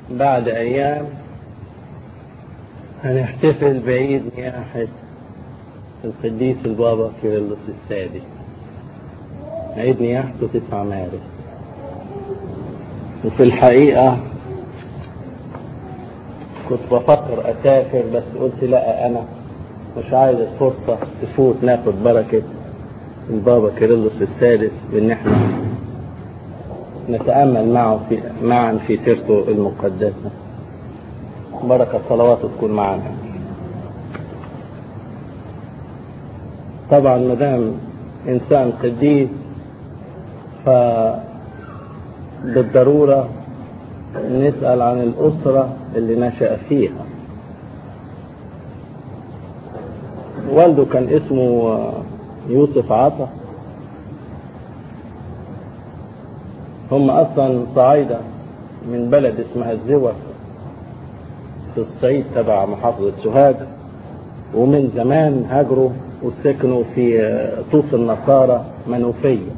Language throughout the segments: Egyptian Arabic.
بعد أيام هنحتفل بعيد نياحة القديس البابا كيرلس السادس عيد نياحته 9 مارس وفي الحقيقة كنت بفكر أسافر بس قلت لا أنا مش عايز الفرصة تفوت ناخد بركة البابا كيرلس السادس بإن احنا نتأمل معه في معا في سيرته المقدسة بركة صلواته تكون معنا طبعا ما دام إنسان قديس ف بالضرورة نسأل عن الأسرة اللي نشأ فيها والده كان اسمه يوسف عطا هم أصلا صعايدة من بلد اسمها الزوة في الصعيد تبع محافظة سوهاج ومن زمان هاجروا وسكنوا في طوس النصارى منوفية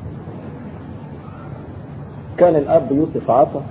كان الأب يوسف عطا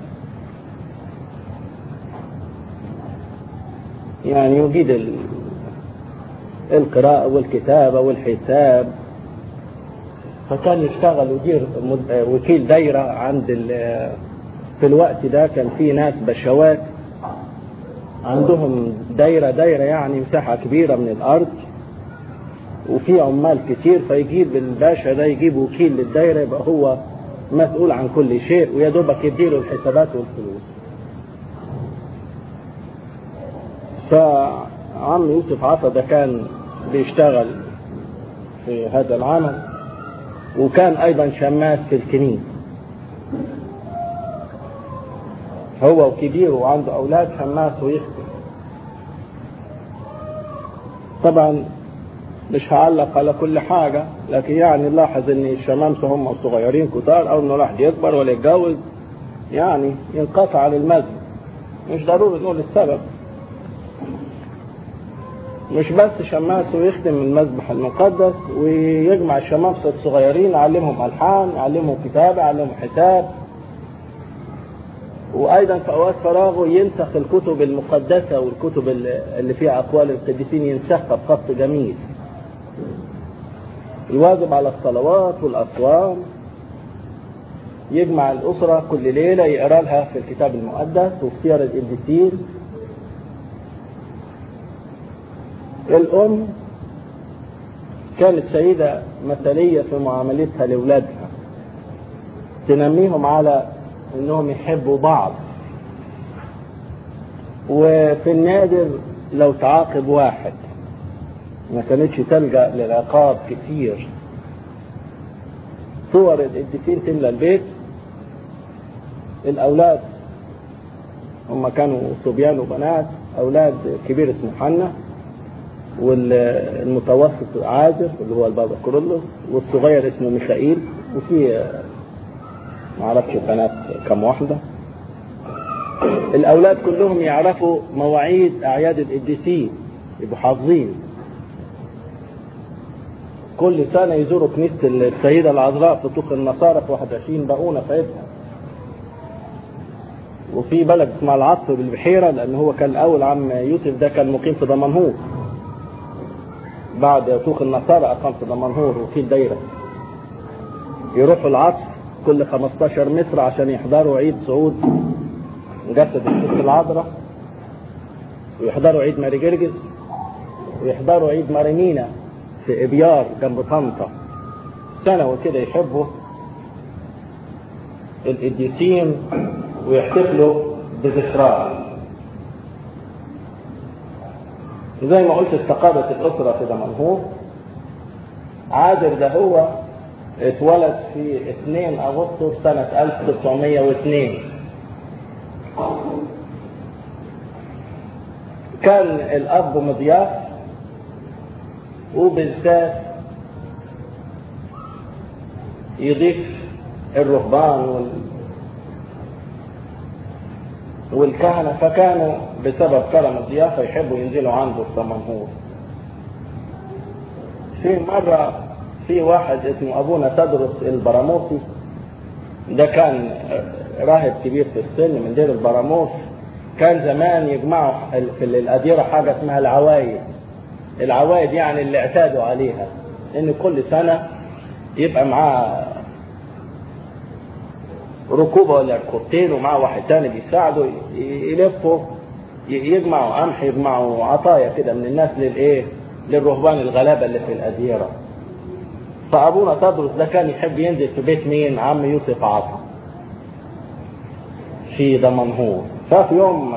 يعني يجيد القراءة والكتابة والحساب فكان يشتغل ويدير وكيل دايرة عند في الوقت ده كان في ناس بشوات عندهم دايرة دايرة يعني مساحة كبيرة من الأرض وفي عمال كتير فيجيب الباشا ده يجيب وكيل للدايرة يبقى هو مسؤول عن كل شيء ويا دوبك يديله الحسابات والفلوس فعم يوسف عطا ده كان بيشتغل في هذا العمل وكان ايضا شماس في الكنيسة هو وكبيره وعنده اولاد شماس ويخدم طبعا مش هعلق على كل حاجة لكن يعني نلاحظ ان الشمامسة هم صغيرين كتار او انه الواحد يكبر ولا يتجوز يعني ينقطع عن المسجد مش ضروري نقول السبب مش بس شماس ويخدم المذبح المقدس ويجمع الشمامسة الصغيرين يعلمهم ألحان يعلمهم كتابة يعلمهم حساب وأيضا في أوقات فراغه ينسخ الكتب المقدسة والكتب اللي فيها أقوال القديسين ينسخها بخط جميل الواجب على الصلوات والأصوام يجمع الأسرة كل ليلة يقرأ لها في الكتاب المقدس وفي سير القديسين الأم كانت سيدة مثالية في معاملتها لأولادها تنميهم على أنهم يحبوا بعض وفي النادر لو تعاقب واحد ما كانتش تلجأ للعقاب كتير صور القديسين تملى البيت الأولاد هم كانوا صبيان وبنات أولاد كبير اسمه حنا والمتوسط عازر اللي هو البابا كورولوس والصغير اسمه ميخائيل وفي معرفش بنات كم واحدة الأولاد كلهم يعرفوا مواعيد أعياد القديسين يبقوا حافظين كل سنة يزوروا كنيسة السيدة العذراء في طوق النصارى في 21 باقونة ساعتها وفي بلد اسمها العطف بالبحيرة لأن هو كان الأول عم يوسف ده كان مقيم في دمنهور بعد طوق النصارى أقام في دمنهور وكيل دايرة يروحوا العطف كل 15 متر عشان يحضروا عيد صعود جسد الست العذراء ويحضروا عيد ماري جرجس ويحضروا عيد مارينينا في ابيار جنب طنطا سنة وكده يحبوا القديسين ويحتفلوا بذكراهم زي ما قلت استقرت الأسرة في دمنهور عادل ده هو اتولد في 2 أغسطس سنة 1902 كان الأب مضياف وبالذات يضيف الرهبان وال والكهنة فكانوا بسبب كرم الضيافة يحبوا ينزلوا عنده في دمنهور في مرة في واحد اسمه أبونا تدرس البراموسي ده كان راهب كبير في السن من دير البراموس كان زمان يجمعوا في الأديرة حاجة اسمها العوايد العوايد يعني اللي اعتادوا عليها ان كل سنة يبقى معاه ركوبة ولا ركوبتين ومعاه واحد تاني بيساعده يلفوا يجمعوا قمح يجمعوا عطايا كده من الناس للايه للرهبان الغلابة اللي في الأديرة فأبونا تدرس ده كان يحب ينزل في بيت مين عم يوسف عطا في دمنهور ففي يوم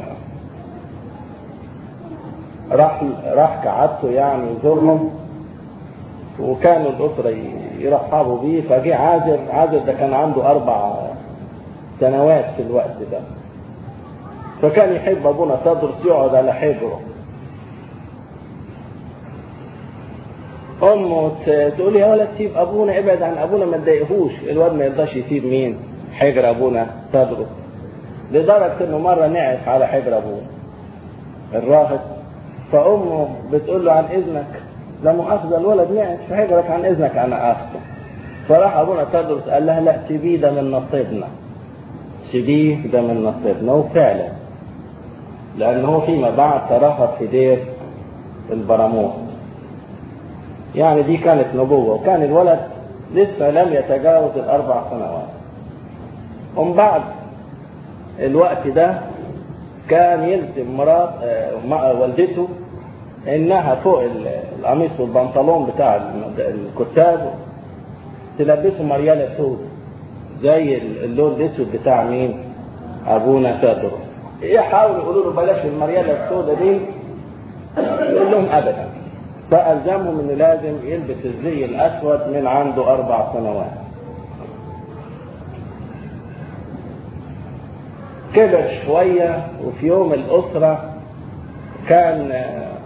راح راح كعبته يعني يزورهم وكانوا الأسرة يرحبوا بيه فجه عازر عازر ده كان عنده أربع سنوات في الوقت ده فكان يحب أبونا تدرس يقعد على حجره أمه تقول يا ولد سيب أبونا ابعد عن أبونا ما تضايقهوش الواد ما يرضاش يسيب مين حجر أبونا تدرس لدرجة إنه مرة نعس على حجر أبوه الراهب فأمه بتقول له عن إذنك لا مؤاخذة الولد نعس في حجرك عن إذنك أنا آخذه فراح أبونا تدرس قال لها لا سيبيه ده من نصيبنا سيبيه ده من نصيبنا وفعلا لأنه فيما بعد ترهب في دير البراموس يعني دي كانت نبوة وكان الولد لسه لم يتجاوز الأربع سنوات ومن بعد الوقت ده كان يلزم مرات والدته انها فوق القميص والبنطلون بتاع الكتاب تلبسه مريالة سود زي اللون الاسود بتاع مين ابونا تدرس يحاولوا يقولوا له بلاش المريالة السوداء دي يقول لهم ابدا فالزمهم انه لازم يلبس الزي الاسود من عنده اربع سنوات كبر شوية وفي يوم الأسرة كان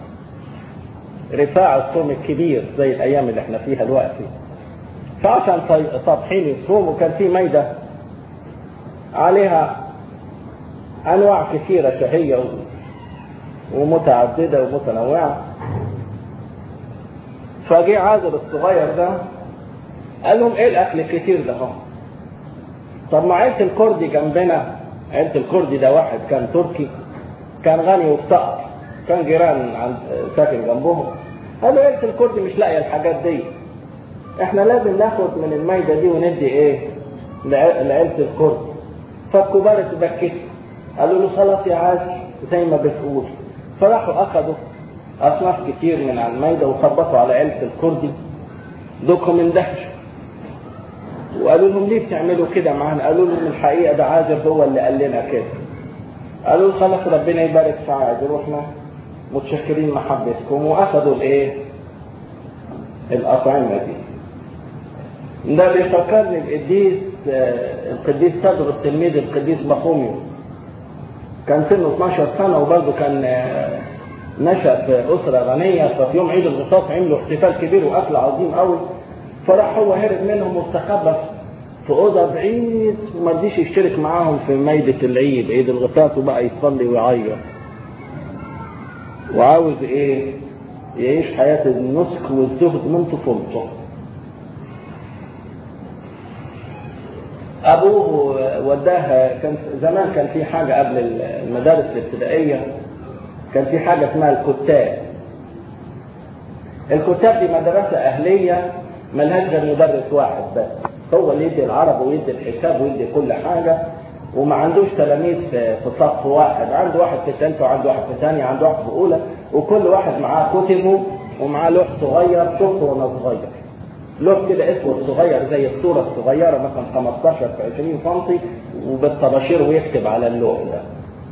رفاع الصوم الكبير زي الأيام اللي احنا فيها دلوقتي فعشان صابحين يصوموا كان في ميدة عليها أنواع كثيرة شهية ومتعددة ومتنوعة فجي عازر الصغير ده قال لهم ايه الاكل الكتير ده هم طب ما عيلة الكردي جنبنا عيلة الكردي ده واحد كان تركي كان غني وافتقر كان جيران عند ساكن جنبهم قالوا عيلة الكردي مش لاقية الحاجات دي احنا لازم ناخد من المايدة دي وندي ايه لعيلة الكرد فالكبار اتبكتوا قالوا له خلاص يا عازي زي ما بتقول فراحوا اخذوا اصناف كتير من على المايدة وخبطوا على عيلة الكردي دوكم اندهشوا وقالوا لهم ليه بتعملوا كده معانا قالوا لهم الحقيقة ده عازر هو اللي قال لنا كده قالوا خلاص ربنا يبارك في عازر واحنا متشكرين محبتكم واخذوا الايه الاطعمة دي ده بيفكرني بقديس القديس تدرس تلميذ القديس بخوميو كان سنه 12 سنة وبرضه كان نشأ في أسرة غنية ففي يوم عيد الغطاس عملوا احتفال كبير وأكل عظيم قوي فراح هو هرب منهم واستخبى في أوضة بعيد وما رضيش يشترك معاهم في ميدة العيد عيد الغطاس وبقى يصلي ويعيط وعاوز إيه يعيش حياة النسك والزهد من طفولته أبوه وداها كان زمان كان في حاجة قبل المدارس الابتدائية كان في حاجة اسمها الكتاب الكتاب دي مدرسة أهلية ملهاش غير مدرس واحد بس هو اللي يدي العرب ويدي الحساب ويدي كل حاجة وما عندوش تلاميذ في صف واحد عنده واحد في ثالثة وعنده واحد في ثانية عنده واحد في أولى وكل واحد معاه كتبه ومعاه لوح صغير شفته وأنا صغير لوح كده اسود صغير زي الصورة الصغيرة مثلا 15 في 20 سم وبالطباشير ويكتب على اللوح ده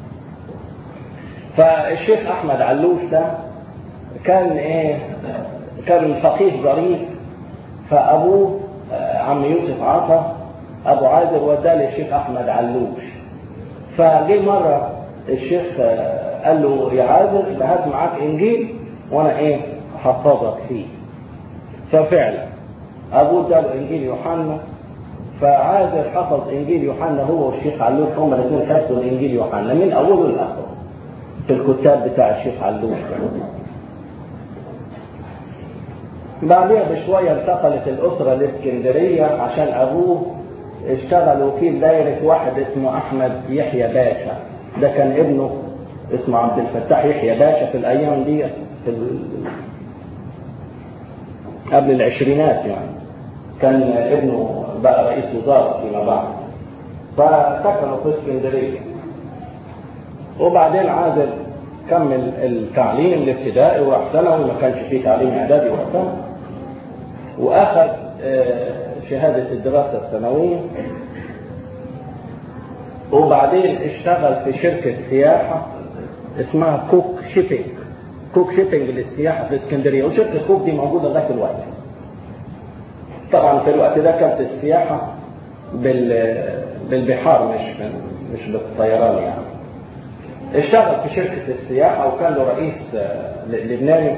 فالشيخ احمد علوش ده كان ايه كان فقيه ظريف فابوه عم يوسف عطا ابو عازر وداه للشيخ احمد علوش فجه مره الشيخ قال له يا عازر هات معاك انجيل وانا ايه احفظك فيه ففعلا ابوه اداله انجيل يوحنا فعازر حفظ انجيل يوحنا هو والشيخ علوش هما الاثنين حفظوا الانجيل يوحنا من اوله لاخره في الكتاب بتاع الشيخ علوش بعدها بشوية انتقلت الأسرة لإسكندرية عشان أبوه اشتغل وكيل دايرة واحد اسمه أحمد يحيى باشا ده كان ابنه اسمه عبد الفتاح يحيى باشا في الايام دي في ال... قبل العشرينات يعني كان ابنه بقى رئيس وزاره فيما بعد فسكنوا في اسكندريه وبعدين عادل كمل التعليم الابتدائي وراح ثانوي ما كانش فيه تعليم اعدادي وقتها واخذ شهاده الدراسه الثانويه وبعدين اشتغل في شركه سياحه اسمها كوك شيبينج كوك شيبينج للسياحه في اسكندريه وشركه كوك دي موجوده ذاك الوقت طبعا في الوقت ده كانت السياحه بال بالبحار مش مش بالطيران يعني اشتغل في شركة السياحة وكان له رئيس لبناني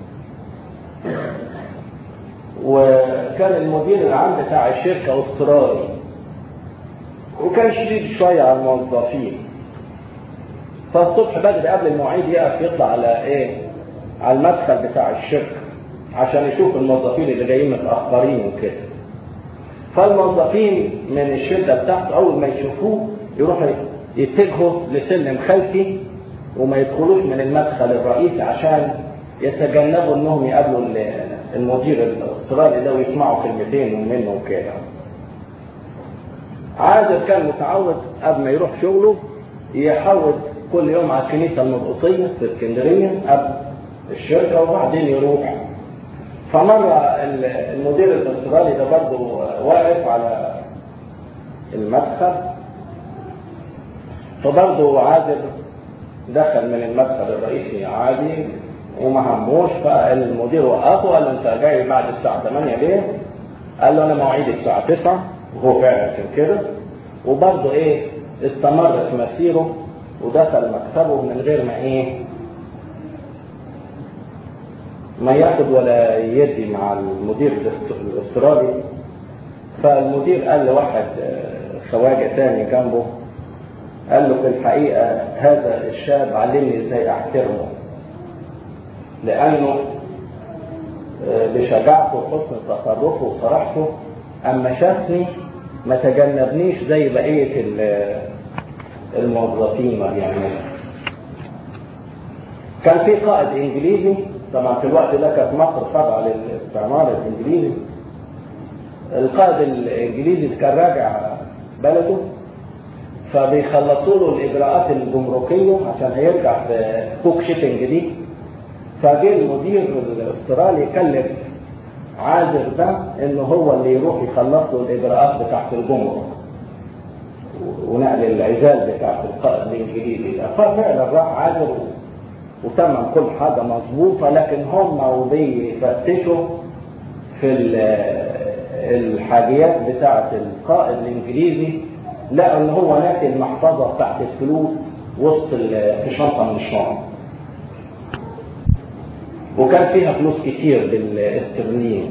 وكان المدير العام بتاع الشركة استرالي وكان شديد شوية على الموظفين فالصبح بدري قبل المواعيد يقف يطلع على ايه على المدخل بتاع الشركة عشان يشوف الموظفين اللي جايين متأخرين وكده فالموظفين من الشركة بتاعته أول ما يشوفوه يروحوا يتجهوا لسلم خلفي وما يدخلوش من المدخل الرئيسي عشان يتجنبوا انهم يقابلوا المدير الاسترالي ده ويسمعوا كلمتين منه وكده. عادل كان متعود قبل ما يروح شغله يحود كل يوم على الكنيسه المرقصيه في اسكندريه قبل الشركه وبعدين يروح. فمره المدير الاسترالي ده برضه واقف على المدخل فبرضه عادل دخل من المدخل الرئيسي عادي وما هموش فالمدير وقفه قال له انت جاي بعد الساعه 8 ليه؟ قال له انا مواعيدي الساعه 9 وهو فعلا كان كده وبرضه ايه استمر في مسيره ودخل مكتبه من غير ما ايه ما ياخد ولا يدي مع المدير الاسترالي فالمدير قال لواحد خواجه تاني جنبه قال له في الحقيقة هذا الشاب علمني ازاي احترمه لانه بشجاعته وحسن تصرفه وصراحته اما شافني ما تجنبنيش زي بقية الموظفين ما بيعملوا كان في قائد انجليزي طبعا في الوقت ده كانت مصر خاضعة للاستعمار الانجليزي القائد الانجليزي كان راجع بلده فبيخلصوا له الاجراءات الجمركيه عشان هيرجع في كوك شيبنج دي فجه المدير الاسترالي كلف عازر ده ان هو اللي يروح يخلص له الاجراءات بتاعت الجمرك ونقل العزال بتاعت القائد الانجليزي ده ففعلا راح عازر وتمم كل حاجه مظبوطه لكن هم وبيفتشوا في الحاجيات بتاعت القائد الانجليزي لقوا ان هو ناسي المحفظه بتاعت الفلوس وسط في شنطه من الشنط وكان فيها فلوس كتير بالاسترلين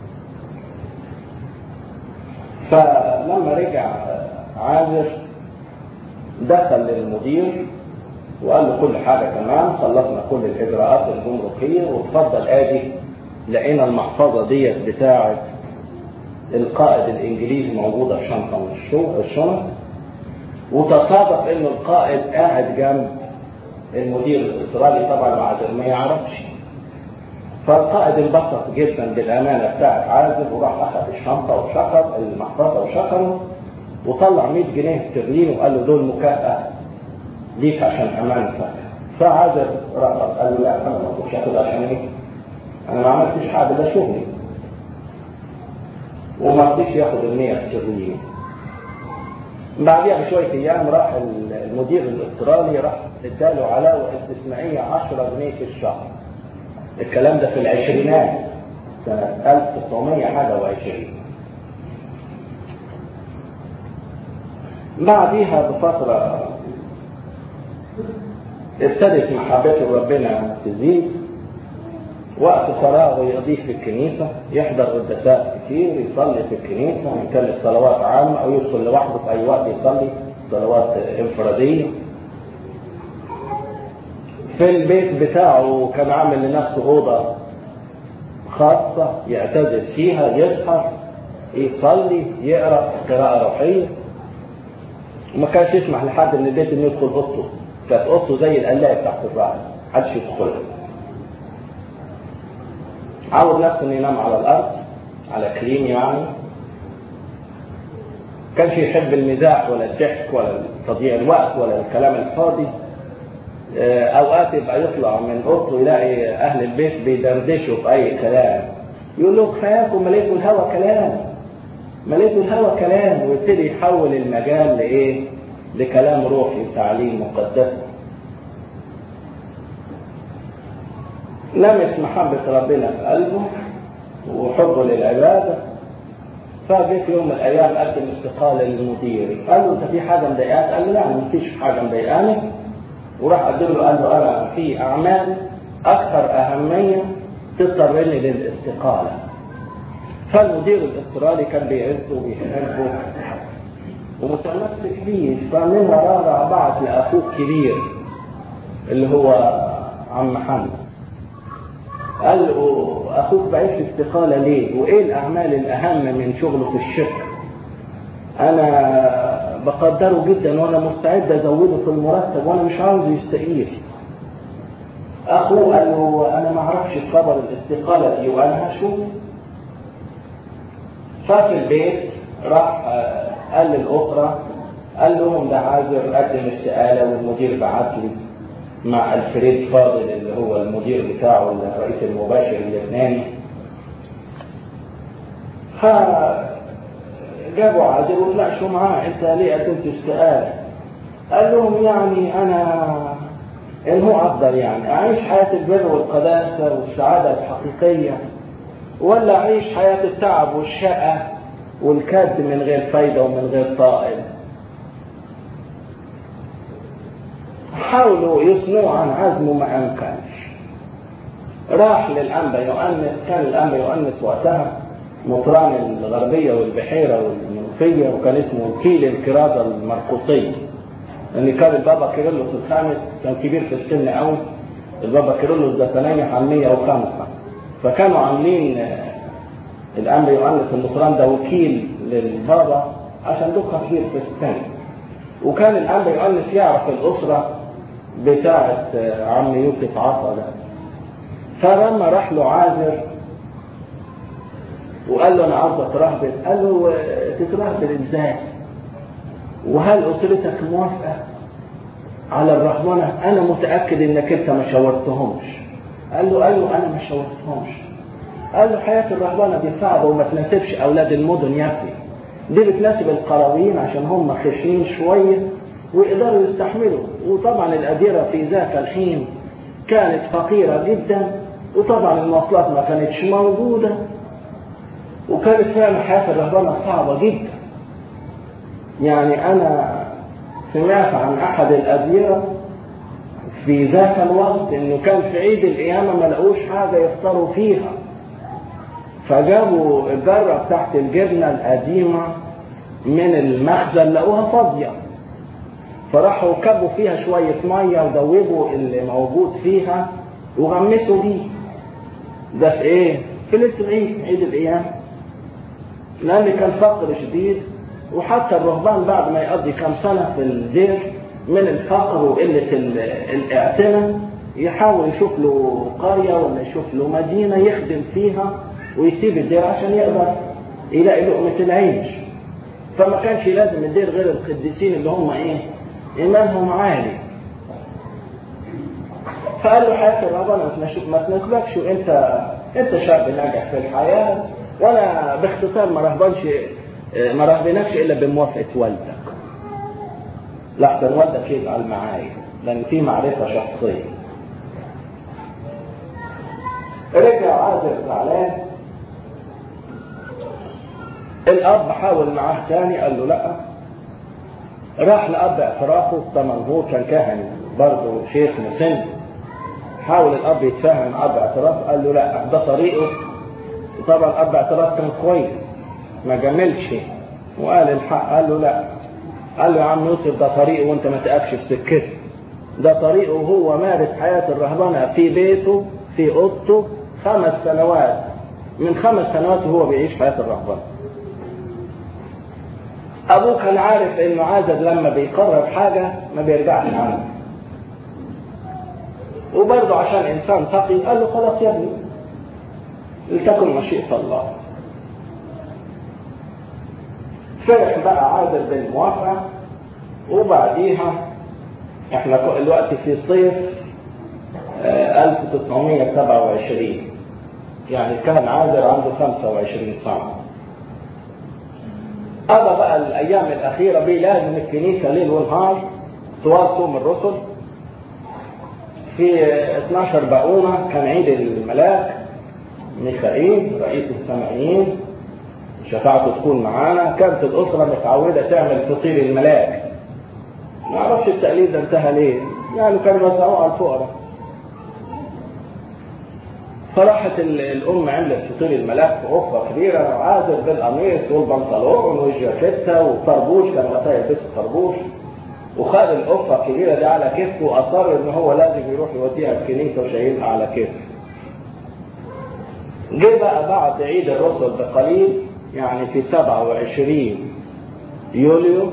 فلما رجع عازر دخل للمدير وقال له كل حاجة تمام خلصنا كل الإجراءات الجمركية واتفضل آدي لقينا المحفظة ديت بتاعة القائد الإنجليزي موجودة في شنطة من الشنط وتصادف إنه القائد قاعد جنب المدير الإسرائيلي طبعا عازر ما يعرفش فالقائد انبسط جدا بالأمانة بتاعت عازر وراح أخذ الشنطة وشكر المحفظة وشكره وطلع 100 جنيه استرليني وقال له دول مكافأة ليك عشان امانتك فعازر رفض قال له لا انا ما كنتش اخد عشان ايه؟ انا ما عملتش حاجه ده شغلي وما رضيش ياخد ال 100 استرليني بعديها بشويه ايام راح المدير الاسترالي راح اداله علاوه استثنائيه 10 جنيه في الشهر الكلام ده في العشرينات سنه 1900 حاجه و20 بعديها بفتره ابتدت محبته لربنا تزيد وقت فراغه يقضيه في الكنيسة يحضر قداسات كتير يصلي في الكنيسة يكلف صلوات عامة أو يدخل لوحده في أي وقت يصلي صلوات انفرادية في البيت بتاعه كان عامل لنفسه أوضة خاصة يعتزل فيها يسهر يصلي يقرأ قراءة روحية وما كانش يسمح لحد من البيت انه يدخل اوضته كانت اوضته زي القلايه بتاعت الراعي محدش يدخلها عود نفسه انه ينام على الارض على كريم يعني كانش يحب المزاح ولا الضحك ولا تضييع الوقت ولا الكلام الفاضي اوقات يبقى يطلع من اوضته يلاقي اهل البيت بيدردشوا في اي كلام يقول له كفاياكم مليتوا الهوى كلام مليتوا الهوى كلام ويبتدي يحول المجال لايه لكلام روحي وتعليم مقدس لمس محبة ربنا في قلبه وحبه للعبادة فجه في يوم من الأيام قدم استقالة للمدير قال له أنت في حاجة مضايقاك؟ قال له لا مفيش حاجة مضايقاني وراح قدم له قال له أنا في أعمال أكثر أهمية تضطرني للاستقالة فالمدير الاسترالي كان بيعزه وبيحبه ومتمسك بيه فمنها رابع بعت لأخوه الكبير اللي هو عم محمد قال له اخوك بعيش في استقالة ليه وايه الاعمال الاهم من شغله في الشركة انا بقدره جدا وانا مستعد ازوده في المرتب وانا مش عاوزه يستقيل اخوه قال له انا ما اعرفش خبر الاستقالة دي وانا هشوف ففي البيت راح قال للاسرة قال لهم ده عازر قدم استقالة والمدير بعت لي مع الفريد فاضل اللي هو المدير بتاعه الرئيس المباشر اللبناني فجابوا عادل وتناقشوا معاه انت ليه قدمت استقالة قال لهم يعني انا ان هو افضل يعني اعيش حياة البر والقداسة والسعادة الحقيقية ولا اعيش حياة التعب والشقة والكد من غير فايدة ومن غير طائل حاولوا يصنعوا عن عزمه ما امكنش راح للانبا يؤنس كان الانبا يؤنس وقتها مطران الغربيه والبحيره والمنوفيه وكان اسمه وكيل الكرازه المرقصيه لان كان البابا كيرلس الخامس كان كبير في السن قوي البابا كيرلس ده تنايح عن 105 فكانوا عاملين الانبا يؤنس المطران ده وكيل للبابا عشان له خفيف في السن وكان الانبا يؤنس يعرف الاسره بتاعة عم يوسف عطا ده فلما راح له عازر وقال له انا عاوز اترهبل قال له تترهبل ازاي وهل اسرتك موافقه على الرهبنه انا متاكد انك انت ما شاورتهمش قال له قال له انا ما شاورتهمش قال له حياه الرهبنه دي صعبه وما تناسبش اولاد المدن يا ابني دي بتناسب القرويين عشان هم خشنين شويه ويقدروا يستحملوا وطبعا الأديرة في ذاك الحين كانت فقيرة جدا وطبعا المواصلات ما كانتش موجودة وكانت فعلا حياة الرهبنة صعبة جدا يعني أنا سمعت عن أحد الأديرة في ذاك الوقت إنه كان في عيد القيامة ما لقوش حاجة يفطروا فيها فجابوا الجرة بتاعت الجبنة القديمة من المخزن لقوها فاضية فراحوا كبوا فيها شوية مية ودوبوا اللي موجود فيها وغمسوا بيه ده في ايه؟ في ليلة العيد عيد القيامة لأن كان فقر شديد وحتى الرهبان بعد ما يقضي كام سنة في الدير من الفقر وقلة الاعتناء يحاول يشوف له قرية ولا يشوف له مدينة يخدم فيها ويسيب الدير عشان يقدر يلاقي لقمة العيش فما كانش لازم الدير غير القديسين اللي هم ايه إيمانهم عالي فقال له حياة الرهبنة ما تناسبكش وانت انت شاب ناجح في الحياة وانا باختصار ما رهبنش ما رهبنكش الا بموافقة والدك لحظة والدك يزعل معايا لان في معرفة شخصية رجع عازر زعلان الاب حاول معاه تاني قال له لا راح لاب اعترافه طبعا هو كان كاهن برضه شيخ مسن حاول الاب يتفاهم مع اب اعتراف قال له لا ده طريقه طبعا اب اعتراف كان كويس ما جملش وقال الحق قال له لا قال له يا عم يوسف ده طريقه وانت ما تقفش في سكته ده طريقه وهو مارس حياة الرهبنة في بيته في أوضته خمس سنوات من خمس سنوات وهو بيعيش حياة الرهبنة ابوه كان عارف انه عازر لما بيقرر حاجه ما بيرجعش عنها وبرضه عشان انسان تقي قال له خلاص يا ابني لتكن مشيئه الله فرح بقى عازر بالموافقه وبعديها احنا دلوقتي في صيف 1927 يعني كان عازر عنده 25 سنه قضى بقى الايام الاخيره بيه لازم الكنيسه ليل ونهار طوال صوم الرسل في 12 باقونه كان عيد الملاك ميخائيل رئيس السمائيين شفاعته تكون معانا كانت الاسره متعوده تعمل فطير الملاك ما اعرفش التقليد ده انتهى ليه يعني كانوا يوزعوه على الفقراء فراحت الام عملت فطير الملاك في غرفه كبيره عازل بالقميص والبنطلون والجاكيته وطربوش كان وقتها يلبسوا طربوش وخد القفه الكبيره دي على كتفه واصر ان هو لازم يروح يوديها الكنيسه وشايلها على كتفه. جه بقى بعد عيد الرسل بقليل يعني في 27 يوليو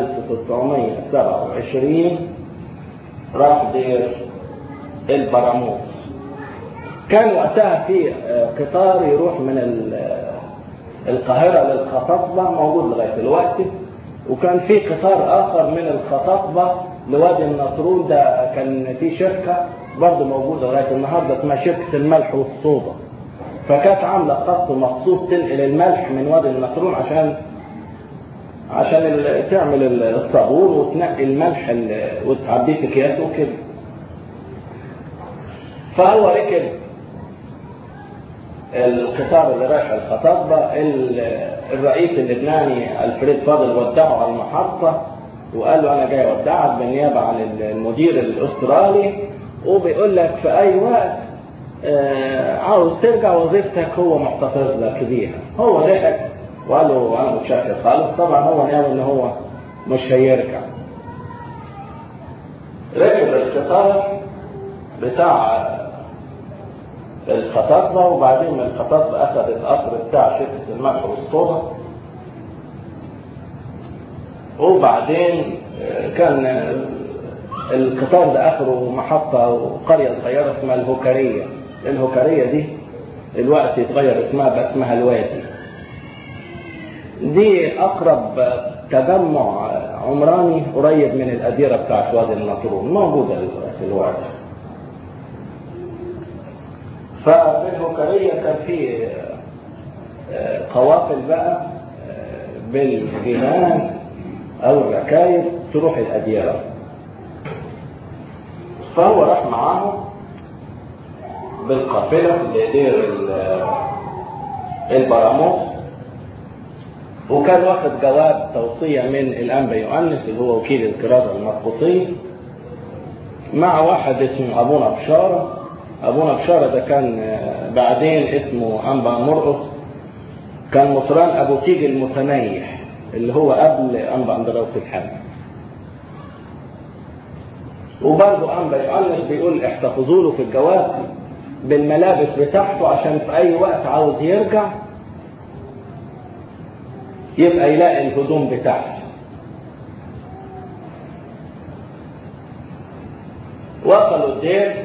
1927 راح دير البراموس كان وقتها في قطار يروح من القاهرة للخطاطبة موجود لغاية دلوقتي وكان في قطار آخر من الخطاطبة لوادي النطرون ده كان في شركة برضه موجودة لغاية النهاردة اسمها شركة الملح والصودا فكانت عاملة خط مخصوص تنقل الملح من وادي النطرون عشان عشان تعمل الصابون وتنقي الملح وتعبيه في اكياس وكده فهو ركب القطار اللي رايح الخطاطبة الرئيس اللبناني الفريد فاضل ودعه على المحطة وقال له أنا جاي أودعك بالنيابة عن المدير الأسترالي وبيقول لك في أي وقت عاوز ترجع وظيفتك هو محتفظ لك بيها هو ضحك وقال له أنا متشكر خالص طبعا هو ناوي إن هو مش هيرجع ركب القطار بتاع الخطاطبة وبعدين من الخطاطبة أخذ القطر بتاع شركة الملح والصودا وبعدين كان القطار ده آخره محطة قرية صغيرة اسمها الهوكرية الهوكرية دي الوقت يتغير اسمها بقى اسمها الوادي دي أقرب تجمع عمراني قريب من الأديرة بتاعت وادي النطرون موجودة دلوقتي ففي الهوكرية كان في قوافل بقى بالجنان أو الركايب تروح الأديرة فهو راح معاهم بالقافلة لدير البراموس وكان واخد جواب توصية من الأنبا يؤنس اللي هو وكيل الكرازة المرقصية مع واحد اسمه أبونا بشارة أبونا بشارة ده كان بعدين اسمه أنبا مرقص كان مطران أبو تيج المتنيح اللي هو قبل أنبا أندراوس الحامل وبرضه أنبا يؤنس بيقول احتفظوا له في الجواب بالملابس بتاعته عشان في أي وقت عاوز يرجع يبقى يلاقي الهدوم بتاعته وصلوا الدير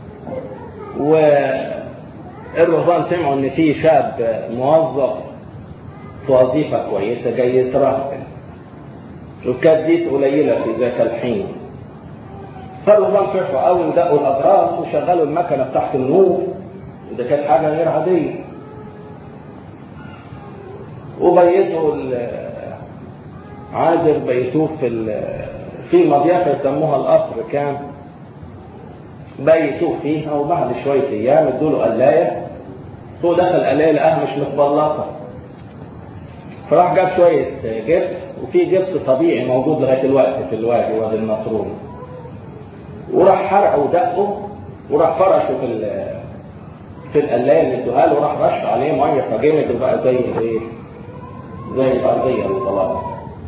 والرهبان سمعوا ان في شاب موظف في وظيفة كويسة جاي يترهبن وكانت دي قليلة في ذاك الحين فالرهبان فرحوا قوي ودقوا الأبراج وشغلوا المكنة بتاعت النور وده كانت حاجة غير عادية وبيتوا عازر بيتوه في في مضيافة يسموها القصر كان بيتوه فيها وبعد شوية أيام ادوا له قلاية هو دخل قلاية لقاها مش متبلطة فراح جاب شوية جبس وفي جبس طبيعي موجود لغاية الوقت في الوادي وادي النطرون وراح حرقه ودقه وراح فرشه في في القلاية اللي ادوها له وراح رش عليه مية فجمد وبقى زي الايه؟ زي الأرضية الخلاص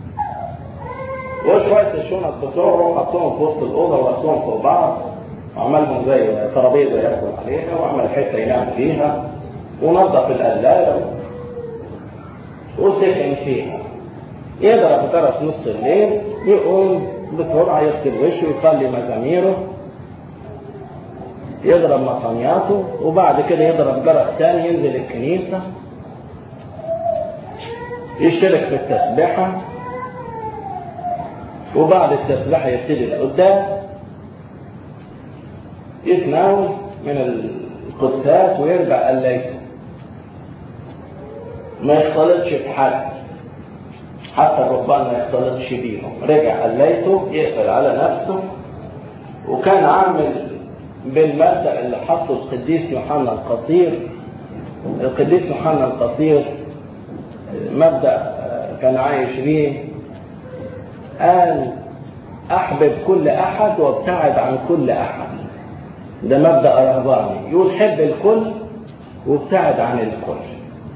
وشوية الشنط بتوعه حطوهم في وسط الأوضة ورصوهم فوق بعض وعملهم زي ترابيزه ياكل عليها وعمل حته ينام فيها ونظف القلايه وسكن فيها يضرب جرس نص الليل يقوم بسرعة يغسل وشه يصلي مزاميره يضرب مطانياته وبعد كده يضرب جرس تاني ينزل الكنيسة يشترك في التسبيحة وبعد التسبيحة يبتدي القداس يتناول من القدسات ويرجع قلايته ما يختلطش بحد حتى الرهبان ما يختلطش بيهم رجع قلايته يقفل على نفسه وكان عامل بالمبدأ اللي حطه القديس يوحنا القصير القديس يوحنا القصير مبدأ كان عايش بيه قال أحبب كل أحد وابتعد عن كل أحد ده مبدأ رهباني يقول حب الكل وابتعد عن الكل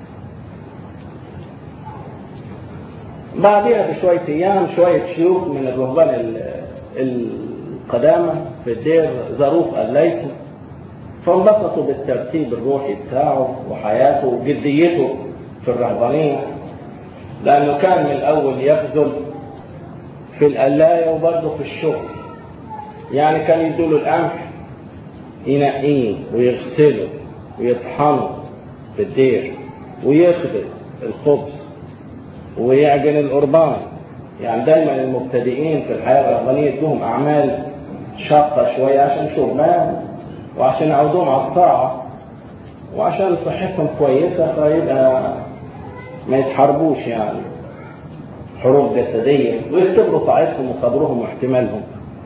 بعدها بشوية أيام شوية شيوخ من الرهبان القدامى في الدير ظروف قليته فانبسطوا بالترتيب الروحي بتاعه وحياته وجديته في الرهبانية لأنه كان من الأول يبذل في القلاية وبرضه في الشغل يعني كان يدوله القمح ينقيه ويغسله ويطحنه في الدير ويخبز الخبز ويعجن القربان يعني دايما المبتدئين في الحياة الرهبانية يدوهم أعمال شاقة شوية عشان شغلان وعشان يعودوهم على الطاعة وعشان صحتهم كويسة فيبقى ما يتحاربوش يعني حروب جسدية ويختبروا طاعتهم وصبرهم واحتمالهم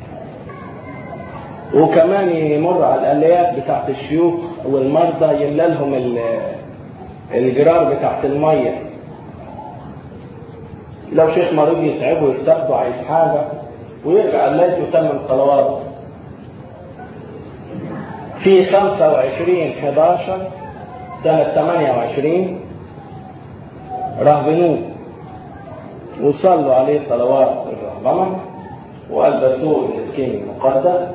وكمان يمر على الآليات بتاعت الشيوخ والمرضى يملى لهم الجرار بتاعت المية لو شيخ مريض يتعبه يستقبل عايز حاجة ويرجع الليل يتمم صلواته في 25 11 سنة 28 رهبنوه وصلوا عليه صلوات الرهبنة وألبسوه الإسكين المقدس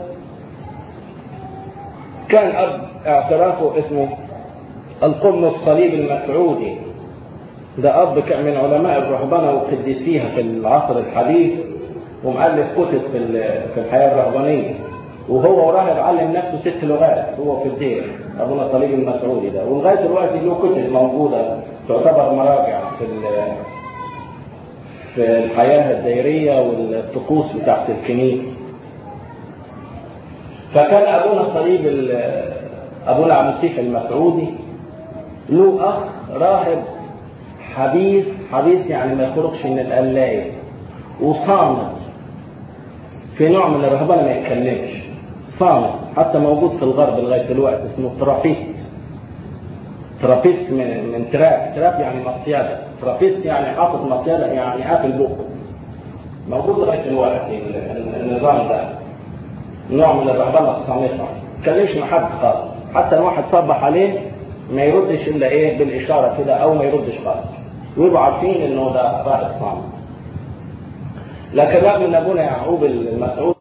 كان أب اعترافه اسمه القرن الصليب المسعودي ده أب من علماء الرهبنة وقديسيها في العصر الحديث ومؤلف كتب في في الحياة الرهبانية وهو وراهب علم نفسه ست لغات هو في الدير أبونا صليب المسعودي ده ولغاية دلوقتي له كتب موجودة تعتبر مراجع في في الحياة الديرية والطقوس بتاعت الكنيسة فكان أبونا صليب أبونا عبد المسيح المسعودي له أخ راهب حبيث حبيث يعني ما يخرجش من القلاية وصامت في نوع من الرهبنة ما يتكلمش صامت حتى موجود في الغرب لغاية دلوقتي اسمه ترابيست ترابيست من من تراب تراب يعني مصيادة ترابيست يعني حاطط مصيادة يعني قافل بقه موجود لغاية دلوقتي النظام ده نوع من الرهبنة الصامتة ما يتكلمش مع حد خالص حتى لو واحد صبح عليه ما يردش الا ايه بالاشاره كده او ما يردش خالص ويبقوا عارفين انه ده راهب صامت لكن رغم ان ابونا يعقوب المسعود